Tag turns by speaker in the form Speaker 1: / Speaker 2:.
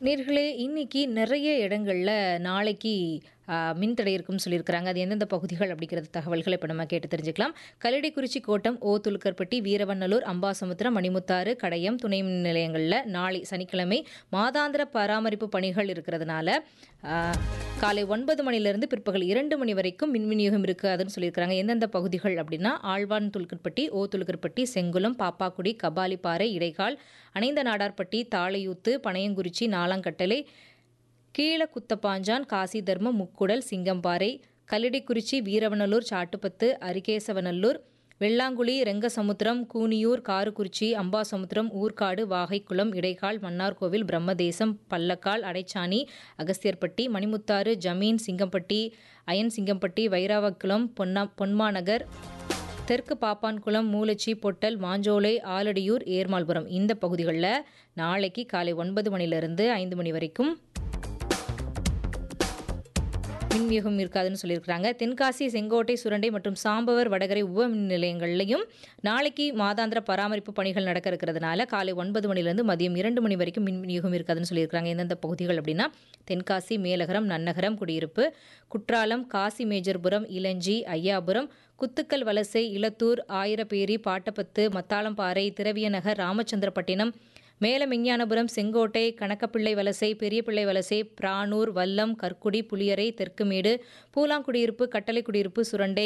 Speaker 1: நேர்களே இன்னைக்கு நிறைய இடங்கள்ல நாளைக்கு ஆ, மின்தடை இருக்குன்னு சொல்லியிருக்கிறாங்க அது எந்தெந்த பகுதிகள் அப்படிங்கிறது தகவல்களை இப்போ நம்ம கேட்டு தெரிஞ்சுக்கலாம் கல்லடைக்குறிச்சி கோட்டம் ஓ துலுக்கர்பட்டி வீரவநல்லூர் அம்பாசமுத்திரம் மணிமுத்தாறு கடையம் துணை மின் நிலையங்களில் நாளை சனிக்கிழமை மாதாந்திர பராமரிப்பு பணிகள் இருக்கிறதுனால ஆ, காலை ஒன்பது மணிலிருந்து பிற்பகல் இரண்டு மணி வரைக்கும் மின் விநியோகம் இருக்காதுன்னு சொல்லியிருக்கிறாங்க எந்தெந்த பகுதிகள் அப்படின்னா ஆழ்வான் துலுக்கர்பட்டி ஓ துலுக்கர்பட்டி செங்குளம் பாப்பாக்குடி கபாலிப்பாறை இடைக்கால் அணைந்த நாடார்பட்டி தாளையூத்து பனையங்குறிச்சி நாலாங்கட்டளை கீழ குத்தப்பாஞ்சான் காசி தர்மம் முக்குடல் சிங்கம்பாறை கல்லடிக்குறிச்சி வீரவநல்லூர் சாட்டுப்பத்து அரிகேசவநல்லூர் வெள்ளாங்குழி ரெங்கசமுத்திரம் கூனியூர் காருக்குறிச்சி அம்பாசமுத்திரம் ஊர்காடு வாகைக்குளம் இடைக்கால் மன்னார்கோவில் பிரம்மதேசம் பல்லக்கால் அடைச்சாணி அகஸ்தியர்பட்டி மணிமுத்தாறு ஜமீன் சிங்கம்பட்டி அயன் சிங்கம்பட்டி வைராவக்குளம் பொன்னா பொன்மாநகர் தெற்கு பாப்பான்குளம் மூலச்சி பொட்டல் மாஞ்சோலை ஆலடியூர் ஏர்மால்புரம் இந்த பகுதிகளில் நாளைக்கு காலை ஒன்பது மணிலிருந்து ஐந்து மணி வரைக்கும் மின்வியகம் இருக்காதுன்னு சொல்லியிருக்கிறாங்க தென்காசி செங்கோட்டை சுரண்டை மற்றும் சாம்பவர் வடகரை உப மின் நிலையங்கள்லையும் நாளைக்கு மாதாந்திர பராமரிப்பு பணிகள் நடக்க இருக்கிறதுனால காலை ஒன்பது மணிலேருந்து மதியம் இரண்டு மணி வரைக்கும் மின் விநியோகம் இருக்காதுன்னு சொல்லியிருக்கிறாங்க எந்தெந்த பகுதிகள் அப்படின்னா தென்காசி மேலகரம் நன்னகரம் குடியிருப்பு குற்றாலம் காசி மேஜர்புரம் இளஞ்சி ஐயாபுரம் குத்துக்கல் வலசை இலத்தூர் ஆயிரப்பேரி பாட்டப்பத்து மத்தாளம்பாறை திரவியநகர் ராமச்சந்திரப்பட்டினம் மேலமெஞ்ஞானபுரம் செங்கோட்டை கணக்கப்பிள்ளை வலசை பெரியபிள்ளை வலசை பிரானூர் வல்லம் கற்குடி புளியரை தெற்குமேடு பூலாங்குடியிருப்பு கட்டளை குடியிருப்பு சுரண்டை